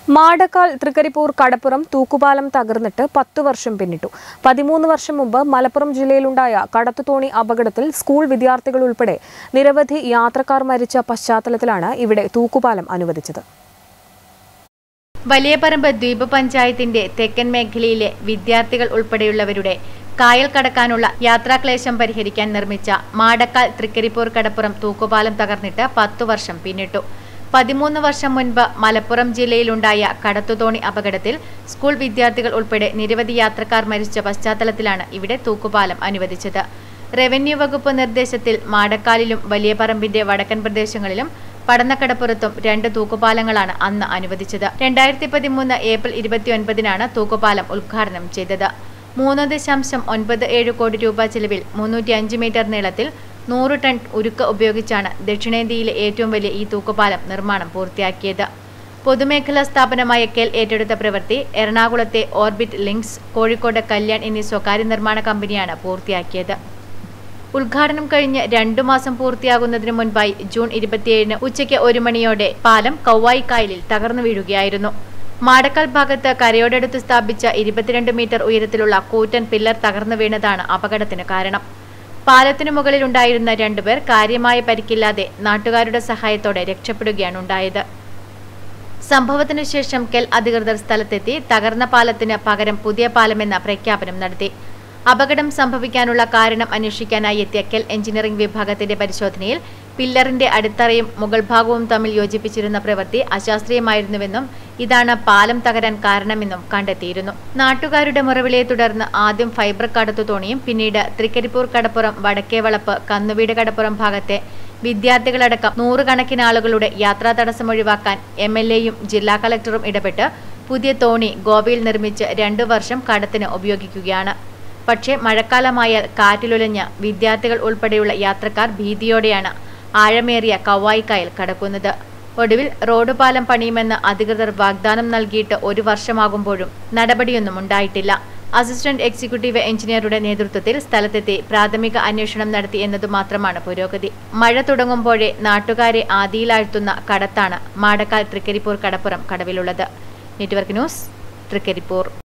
മാടക്കാൽ തൃക്കരിപ്പൂർ കടപ്പുറം തൂക്കുപാലം തകർന്നിട്ട് പത്തു വർഷം പിന്നിട്ടു പതിമൂന്ന് വർഷം മുമ്പ് മലപ്പുറം ജില്ലയിലുണ്ടായ കടത്തുതോണി അപകടത്തിൽ സ്കൂൾ വിദ്യാർത്ഥികൾ ഉൾപ്പെടെ നിരവധി യാത്രക്കാർ മരിച്ച പശ്ചാത്തലത്തിലാണ് ഇവിടെ തൂക്കുപാലം അനുവദിച്ചത് വലിയപറമ്പ് ദ്വീപ് പഞ്ചായത്തിന്റെ തെക്കൻ മേഖലയിലെ വിദ്യാർത്ഥികൾ ഉൾപ്പെടെയുള്ളവരുടെ കായൽ കടക്കാനുള്ള യാത്രാക്ലേശം പരിഹരിക്കാൻ നിർമ്മിച്ച മാടക്കാൽ തൃക്കരിപ്പൂർ കടപ്പുറം തൂക്കുപാലം തകർന്നിട്ട് പത്തു വർഷം പിന്നിട്ടു പതിമൂന്ന് വർഷം മുൻപ് മലപ്പുറം ജില്ലയിലുണ്ടായ കടത്തുതോണി അപകടത്തിൽ സ്കൂൾ വിദ്യാർത്ഥികൾ ഉൾപ്പെടെ നിരവധി യാത്രക്കാർ മരിച്ച പശ്ചാത്തലത്തിലാണ് ഇവിടെ തൂക്കുപാലം അനുവദിച്ചത് റവന്യൂ വകുപ്പ് നിർദ്ദേശത്തിൽ മാടക്കാലിലും വലിയപറമ്പിന്റെ വടക്കൻ പ്രദേശങ്ങളിലും പടന്നക്കടപ്പുറത്തും രണ്ട് തൂക്കുപാലങ്ങളാണ് അന്ന് അനുവദിച്ചത് രണ്ടായിരത്തി പതിമൂന്ന് ഏപ്രിൽ ഇരുപത്തിയൊൻപതിനാണ് തൂക്കുപാലം ഉദ്ഘാടനം ചെയ്തത് മൂന്ന് ദശാംശം ഒൻപത് ഏഴ് കോടി രൂപ ചെലവിൽ മുന്നൂറ്റി അഞ്ച് മീറ്റർ നീളത്തിൽ നൂറ് ടൺ ഉരുക്ക് ഉപയോഗിച്ചാണ് ദക്ഷിണേന്ത്യയിലെ ഏറ്റവും വലിയ ഈ തൂക്കുപാലം നിർമ്മാണം പൂർത്തിയാക്കിയത് പൊതുമേഖലാ സ്ഥാപനമായ കെൽ ഏറ്റെടുത്ത പ്രവൃത്തി എറണാകുളത്തെ ഓർബിറ്റ് ലിങ്ക്സ് കോഴിക്കോട് കല്യാൺ എന്നീ സ്വകാര്യ നിർമ്മാണ കമ്പനിയാണ് പൂർത്തിയാക്കിയത് ഉദ്ഘാടനം കഴിഞ്ഞ് രണ്ടു മാസം പൂർത്തിയാകുന്നതിന് മുൻപായി ജൂൺ ഇരുപത്തിയേഴിന് ഉച്ചയ്ക്ക് ഒരു മണിയോടെ പാലം കൗവായി കായലിൽ തകർന്നു വീഴുകയായിരുന്നു മാടക്കാൽ ഭാഗത്ത് കരയോടടുത്ത് സ്ഥാപിച്ച ഇരുപത്തിരണ്ട് മീറ്റർ ഉയരത്തിലുള്ള കൂറ്റൻ പില്ലർ തകർന്നു വീണതാണ് അപകടത്തിന് കാരണം പാലത്തിനു മുകളിൽ ഉണ്ടായിരുന്ന രണ്ടുപേർ കാര്യമായ പരിക്കില്ലാതെ നാട്ടുകാരുടെ സഹായത്തോടെ രക്ഷപ്പെടുകയാണ് ഉണ്ടായത് സംഭവത്തിനു ശേഷം കെൽ അധികൃതർ സ്ഥലത്തെത്തി തകർന്ന പാലത്തിന് പകരം പുതിയ പാലമെന്ന പ്രഖ്യാപനം നടത്തി അപകടം സംഭവിക്കാനുള്ള കാരണം അന്വേഷിക്കാനായി എത്തിയ കെൽ എഞ്ചിനീയറിംഗ് വിഭാഗത്തിന്റെ പരിശോധനയിൽ പില്ലറിന്റെ അടിത്തറയും മുകൾ ഭാഗവും തമ്മിൽ യോജിപ്പിച്ചിരുന്ന പ്രവൃത്തി അശാസ്ത്രീയമായിരുന്നുവെന്നും ഇതാണ് പാലം തകരാൻ കാരണമെന്നും കണ്ടെത്തിയിരുന്നു നാട്ടുകാരുടെ മുറവിളിയെ തുടർന്ന് ആദ്യം ഫൈബർ കടത്തു തോണിയും പിന്നീട് തൃക്കരിപ്പൂർ കടപ്പുറം വടക്കേവളപ്പ് കന്നുവീട് കടപ്പുറം ഭാഗത്തെ വിദ്യാർത്ഥികളടക്കം നൂറുകണക്കിന് ആളുകളുടെ യാത്രാ തടസ്സം ഒഴിവാക്കാൻ എം എൽ എയും ജില്ലാ കളക്ടറും ഇടപെട്ട് പുതിയ തോണി ഗോവയിൽ നിർമ്മിച്ച് രണ്ടു വർഷം കടത്തിന് ഉപയോഗിക്കുകയാണ് പക്ഷേ മഴക്കാലമായാൽ കാറ്റിലുലഞ്ഞ് വിദ്യാർത്ഥികൾ ഉൾപ്പെടെയുള്ള യാത്രക്കാർ ഭീതിയോടെയാണ് ആഴമേറിയ കവായിക്കായൽ കടക്കുന്നത് ഒടുവിൽ റോഡ് പാലം പണിയുമെന്ന് അധികൃതർ വാഗ്ദാനം നൽകിയിട്ട് ഒരു വർഷമാകുമ്പോഴും നടപടിയൊന്നും ഉണ്ടായിട്ടില്ല അസിസ്റ്റന്റ് എക്സിക്യൂട്ടീവ് എഞ്ചിനീയറുടെ നേതൃത്വത്തിൽ സ്ഥലത്തെത്തി പ്രാഥമിക അന്വേഷണം നടത്തി എന്നതു മാത്രമാണ് പുരോഗതി മഴ തുടങ്ങുമ്പോഴേ നാട്ടുകാരെ ആദിയിലാഴ്ത്തുന്ന കടത്താണ് മാടക്കാൽ തൃക്കരിപ്പൂർ കടപ്പുറം കടവിലുള്ളത് നെറ്റ്വർക്ക് ന്യൂസ് തൃക്കരിപ്പൂർ